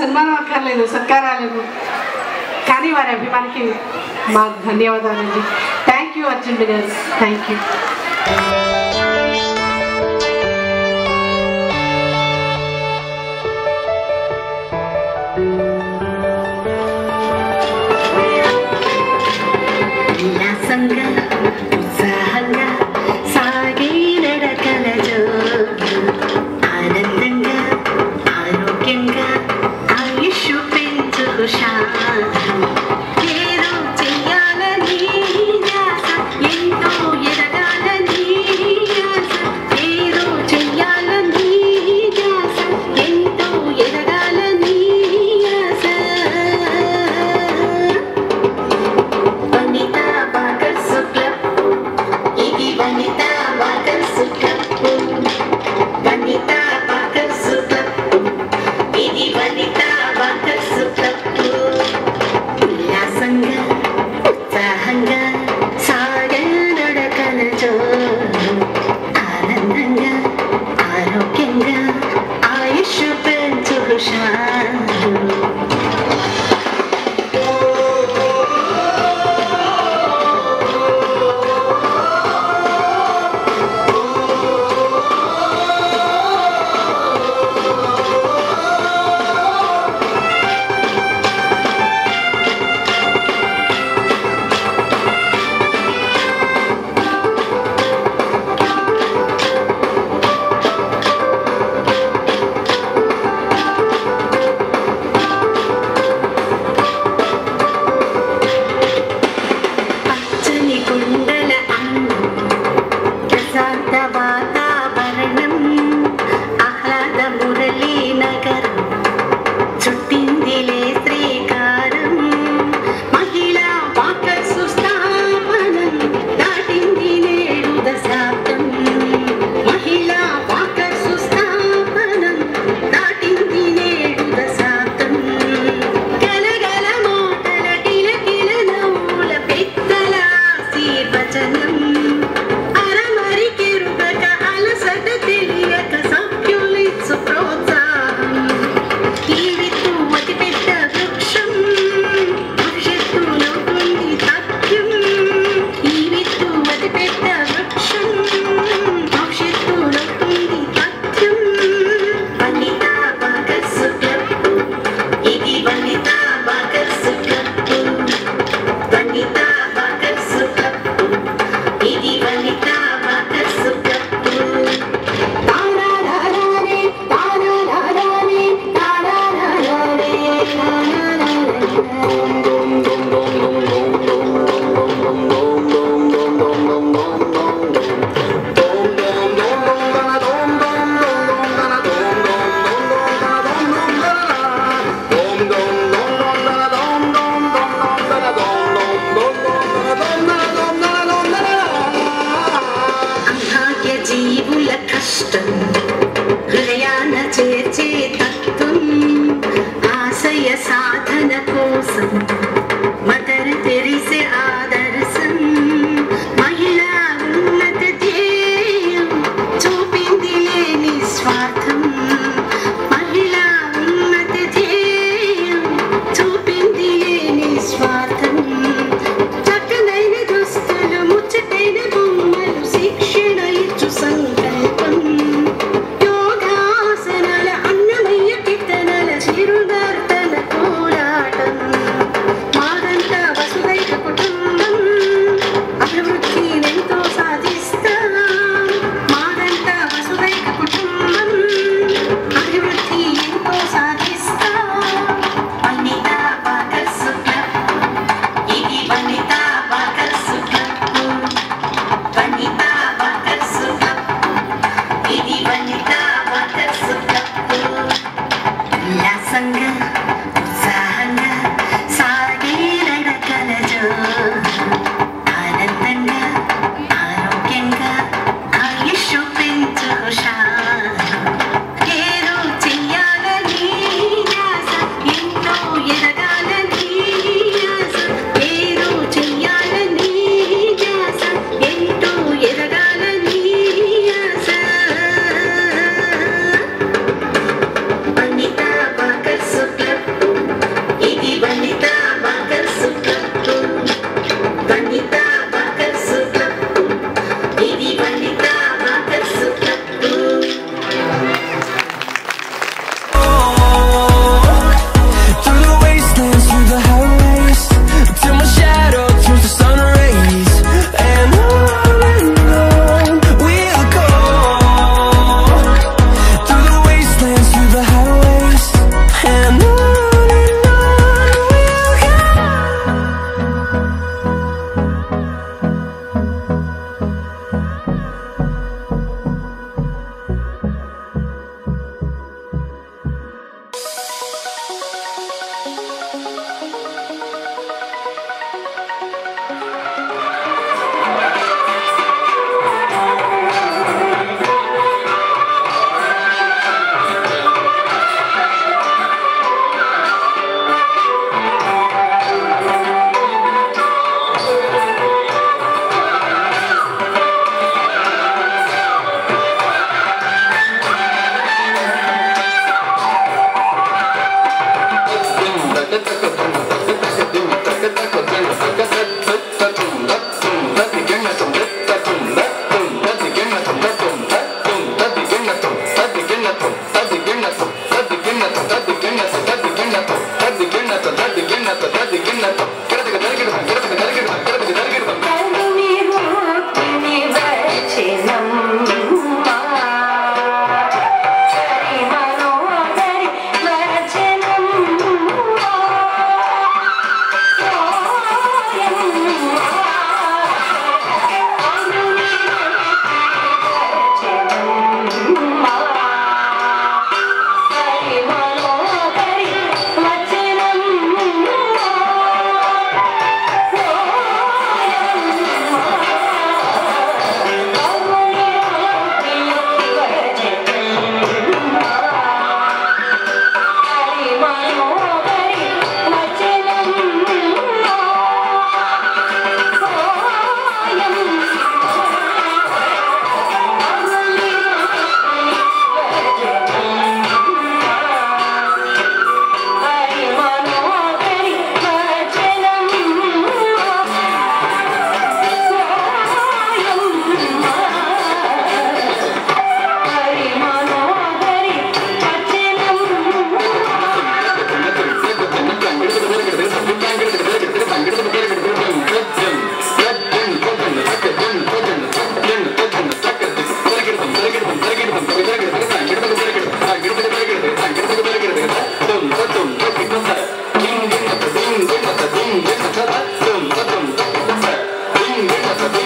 సన్మానం అక్కర్లేదు సత్కారాలు కానీ వారి అభిమానికి మా ధన్యవాదాలండి థ్యాంక్ యూ అర్జునుడు గారు థ్యాంక్ యూ ఉల్లాసంగా ఉత్సాహంగా సాగే నడకల జోరు ఆనందంగా ఆరోగ్యంగా ఆయుష్ పెంచు శాంతం ఏదో చెయ్యాలని ధ్యాస ఎంతో ఎదగాలని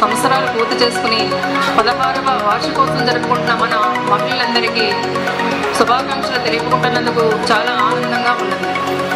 సంవత్సరాలు పూర్తి చేసుకుని పదహారవ వార్షికోత్సవం జరుపుకుంటున్న మన మహిళలందరికీ శుభాకాంక్షలు తెలుపుకుంటున్నందుకు చాలా ఆనందంగా ఉన్నది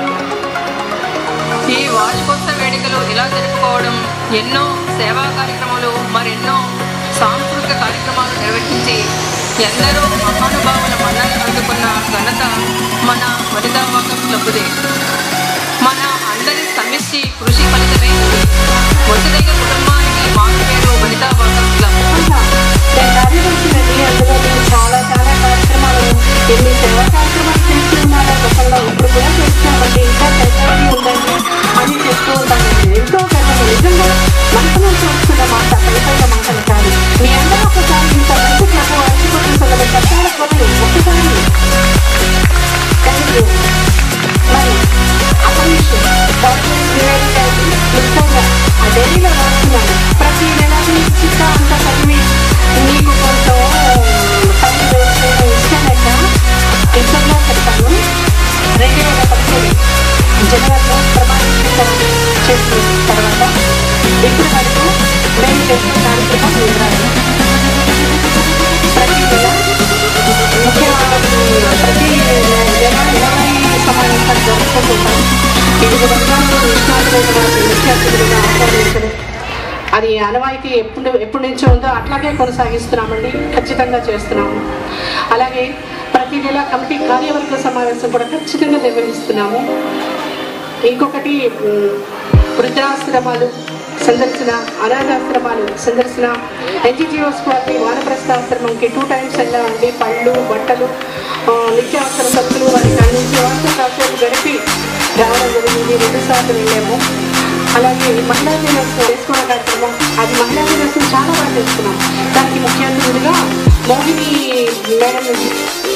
ఈ వార్షికోత్సవ వేడుకలు ఇలా జరుపుకోవడం ఎన్నో సేవా కార్యక్రమాలు మరెన్నో సాంస్కృతిక కార్యక్రమాలు నిర్వహించి ఎందరో మహానుభావుల మన్నలు అందుకున్న ఘనత మన వనితా వాకం క్లబ్దే మన అందరి సమిష్టి కృషి ఫలితమే ఇది. వసుదైక కుటుంబానికి మాకు పేరు వనితా వాకం క్లబ్ నేను కార్యదర్శినండి అందులో నేను చాలా చాలా కార్యక్రమాలు ఎన్ని సేవా కార్యక్రమాలు చేస్తూ ఉన్నారో గతంలో ఇప్పుడు కూడా చేస్తున్నామండి ఇంకా చేయాలి ఉందండి అని చెప్తూ ఉంటానండి ఎంతో గర్వం నిజంగా మనసు నుంచి వస్తున్న మాట పైపైన మాటలు కాదు మీ అందరూ ఒకసారి ఇంత మంచి క్లబ్ అరిచిపోతున్న కష్టాల కొరకు ఒకసారి థ్యాంక్ యూ మరి అపరీష్ డాక్టర్ నివేదిక క్లుప్తంగా ఆ డైరీలో రాస్తున్నాను ప్రతి నెలకి చిత్త అంత చదివి నీకు కొంచెం టైం వేస్ట్ ఇష్టం లేక క్లుప్తంగా చెప్తాను రెండు వేల పదిహేడు జనవరిలో ప్రమాణ స్వీకారం చేసిన తర్వాత ఇప్పుడు వరకు మేము చేసిన కార్యక్రమం వివరాలు ప్రతి నెల ముఖ్య ప్రతి నెల ఇరవై సమావేశాలు జరుపుకుంటుంటాం వివిధ రంగాల్లో నిష్ణాతులైన వారిని ముఖ్య అతిథులుగా ఆహ్వానించడం అది అనవాయితీ ఎప్పుడు ఎప్పటి నుంచో ఉందో అట్లాగే కొనసాగిస్తున్నామండి ఖచ్చితంగా చేస్తున్నాము అలాగే ప్రతి నెల కమిటీ కార్యవర్గ సమావేశం కూడా ఖచ్చితంగా నిర్వహిస్తున్నాము ఇంకొకటి ఉమ్, వృద్ధాశ్రమాలు సందర్శన అనాథాశ్రమాలు సందర్శన ఎన్జిజిఓస్ వారి వానప్రస్థాశ్రమంకి టూ టైమ్స్ వెళ్ళామండి పళ్ళు బట్టలు ఆ, నిత్యావసర సరుకులు వారికి అందించి వారితో కాసేపు గడిపి రావడం జరిగింది రెండు సార్లు వెళ్ళాము అలాగే మహిళా దినోత్సవం చేసుకోవడం కార్యక్రమం అది మహిళా దినోత్సవం చాలా బాగా చేసుకున్నాం దానికి ముఖ్య అతిథులుగా మోహిని మేడం